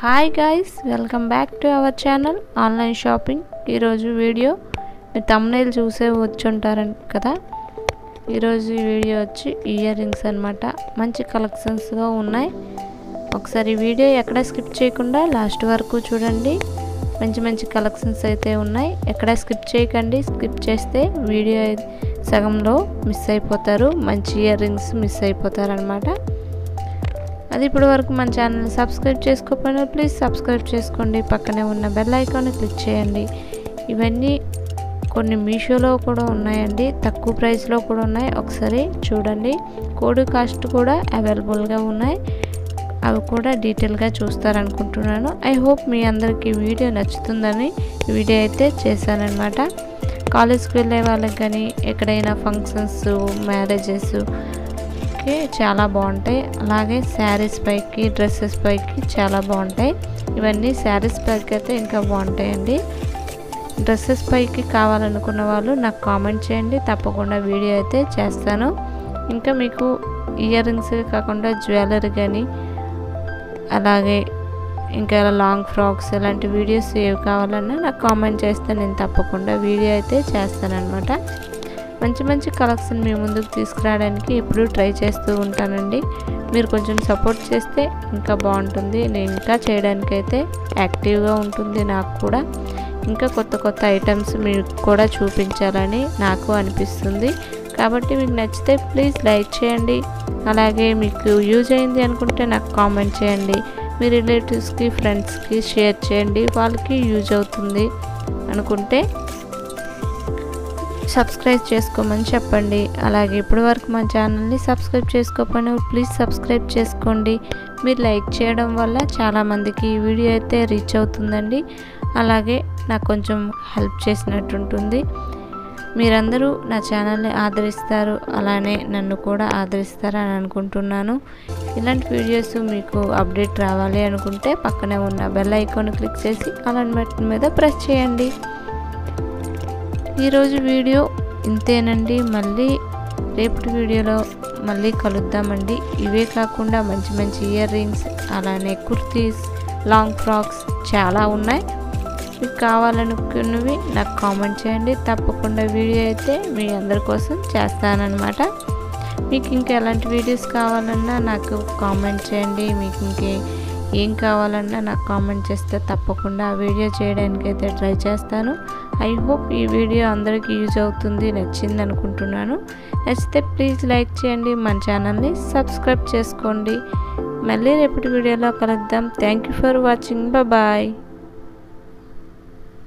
hi guys welcome back to our channel online shopping ఈరోజు video మీరు thumbnail చూసే వచ్చుంటారని కదా ఈరోజు ఈ వీడియో వచ్చి ఇయర్ రింగ్స్ అనమాట మంచి కలెక్షన్స్లో ఉన్నాయి ఒకసారి వీడియో ఎక్కడ స్కిప్ చేయకుండా లాస్ట్ వరకు చూడండి మంచి మంచి కలెక్షన్స్ అయితే ఉన్నాయి ఎక్కడ స్కిప్ చేయకండి స్కిప్ చేస్తే వీడియో సగంలో మిస్ అయిపోతారు మంచి ఇయర్ రింగ్స్ మిస్ అయిపోతారు అనమాట అది ఇప్పటి వరకు మన ఛానల్ సబ్స్క్రైబ్ చేసుకోకపోయినా ప్లీజ్ సబ్స్క్రైబ్ చేసుకోండి పక్కనే ఉన్న బెల్ ఐకాన్ క్లిక్ చేయండి ఇవన్నీ కొన్ని మీషోలో కూడా ఉన్నాయండి తక్కువ ప్రైస్లో కూడా ఉన్నాయి ఒకసారి చూడండి కోడ్ కాస్ట్ కూడా అవైలబుల్గా ఉన్నాయి అవి కూడా డీటెయిల్గా చూస్తారనుకుంటున్నాను ఐ హోప్ మీ అందరికీ వీడియో నచ్చుతుందని వీడియో అయితే చేశానన్నమాట కాలేజ్కి వెళ్ళే వాళ్ళకి కానీ ఎక్కడైనా ఫంక్షన్స్ మ్యారేజెస్ కి చాలా బాగుంటాయి అలాగే శారీస్ పైకి డ్రెస్సెస్ పైకి చాలా బాగుంటాయి ఇవన్నీ శారీస్ పైకి అయితే ఇంకా బాగుంటాయండి డ్రెస్సెస్ పైకి కావాలనుకున్న వాళ్ళు నాకు కామెంట్ చేయండి తప్పకుండా వీడియో అయితే చేస్తాను ఇంకా మీకు ఇయర్ రింగ్స్ కాకుండా జ్యువెలరీ కానీ అలాగే ఇంకా లాంగ్ ఫ్రాక్స్ ఇలాంటి వీడియోస్ ఏవి కావాలన్నా నాకు కామెంట్ చేస్తే నేను తప్పకుండా వీడియో అయితే చేస్తానన్నమాట మంచి మంచి కలెక్షన్ మీ ముందుకు తీసుకురావడానికి ఎప్పుడూ ట్రై చేస్తూ ఉంటానండి మీరు కొంచెం సపోర్ట్ చేస్తే ఇంకా బాగుంటుంది నేను ఇంకా చేయడానికైతే యాక్టివ్గా ఉంటుంది నాకు కూడా ఇంకా కొత్త కొత్త ఐటమ్స్ మీకు కూడా చూపించాలని నాకు అనిపిస్తుంది కాబట్టి మీకు నచ్చితే ప్లీజ్ లైక్ చేయండి అలాగే మీకు యూజ్ అయింది అనుకుంటే నాకు కామెంట్ చేయండి మీ రిలేటివ్స్కి ఫ్రెండ్స్కి షేర్ చేయండి వాళ్ళకి యూజ్ అవుతుంది అనుకుంటే సబ్స్క్రైబ్ చేసుకోమని చెప్పండి అలాగే ఇప్పటి వరకు మా ఛానల్ని సబ్స్క్రైబ్ చేసుకోకపోయినా ప్లీజ్ సబ్స్క్రైబ్ చేసుకోండి మీరు లైక్ చేయడం వల్ల చాలామందికి ఈ వీడియో అయితే రీచ్ అవుతుందండి అలాగే నాకు కొంచెం హెల్ప్ చేసినట్టు ఉంటుంది మీరందరూ నా ఛానల్ని ఆదరిస్తారు అలానే నన్ను కూడా ఆదరిస్తారని అనుకుంటున్నాను ఇలాంటి వీడియోస్ మీకు అప్డేట్ రావాలి అనుకుంటే పక్కనే ఉన్న బెల్ ఐకాన్ క్లిక్ చేసి అలాంటి బటన్ మీద ప్రెస్ చేయండి ఈరోజు వీడియో ఇంతేనండి మళ్ళీ రేపటి వీడియోలో మళ్ళీ కలుద్దామండి ఇవే కాకుండా మంచి మంచి ఇయర్ రింగ్స్ అలానే కుర్తీస్ లాంగ్ ఫ్రాక్స్ చాలా ఉన్నాయి మీకు కావాలనుకున్నవి నాకు కామెంట్ చేయండి తప్పకుండా వీడియో అయితే మీ అందరి కోసం చేస్తానన్నమాట మీకు ఇంకా ఎలాంటి వీడియోస్ కావాలన్నా నాకు కామెంట్ చేయండి మీకు ఇంకే ఏం కావాలన్నా నాకు కామెంట్ చేస్తే తప్పకుండా ఆ వీడియో చేయడానికి అయితే ట్రై చేస్తాను ఐ హోప్ ఈ వీడియో అందరికీ యూజ్ అవుతుంది నచ్చింది అనుకుంటున్నాను నచ్చితే ప్లీజ్ లైక్ చేయండి మన ఛానల్ని సబ్స్క్రైబ్ చేసుకోండి మళ్ళీ రేపటి వీడియోలో కలుద్దాం thank you for watching bye